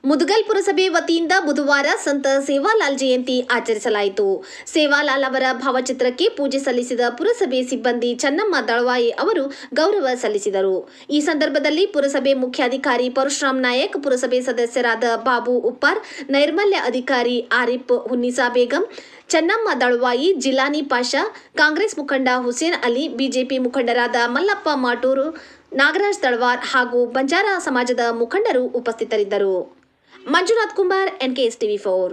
ಮುದುಗಲ್ ಪುರಸಭೆ ವತಿಯಿಂದ ಬುಧವಾರ ಸಂತ ಸೇವಾಲಾಲ್ ಜಯಂತಿ ಆಚರಿಸಲಾಯಿತು ಸೇವಾಲಾಲ್ ಅವರ ಭಾವಚಿತ್ರಕ್ಕೆ ಪೂಜೆ ಸಲ್ಲಿಸಿದ ಪುರಸಭೆ ಸಿಬ್ಬಂದಿ ಚನ್ನಮ್ಮ ದಳವಾಯಿ ಅವರು ಗೌರವ ಸಲ್ಲಿಸಿದರು ಈ ಸಂದರ್ಭದಲ್ಲಿ ಪುರಸಭೆ ಮುಖ್ಯಾಧಿಕಾರಿ ಪರಶುರಾಮ್ ನಾಯಕ್ ಪುರಸಭೆ ಸದಸ್ಯರಾದ ಬಾಬು ಉಪ್ಪಾರ್ ನೈರ್ಮಲ್ಯ ಅಧಿಕಾರಿ ಆರಿಫ್ ಹುನ್ನಿಸಾ ಬೇಗಂ ಚನ್ನಮ್ಮ ದಳವಾಯಿ ಜಿಲಾನಿ ಪಾಷಾ ಕಾಂಗ್ರೆಸ್ ಮುಖಂಡ ಹುಸೇನ್ ಅಲಿ ಬಿಜೆಪಿ ಮುಖಂಡರಾದ ಮಲ್ಲಪ್ಪ ಮಾಟೂರು ನಾಗರಾಜ್ ತಳವಾರ್ ಹಾಗೂ ಬಂಜಾರ ಸಮಾಜದ ಮುಖಂಡರು ಉಪಸ್ಥಿತರಿದ್ದರು Manjunath Kumar NKS TV four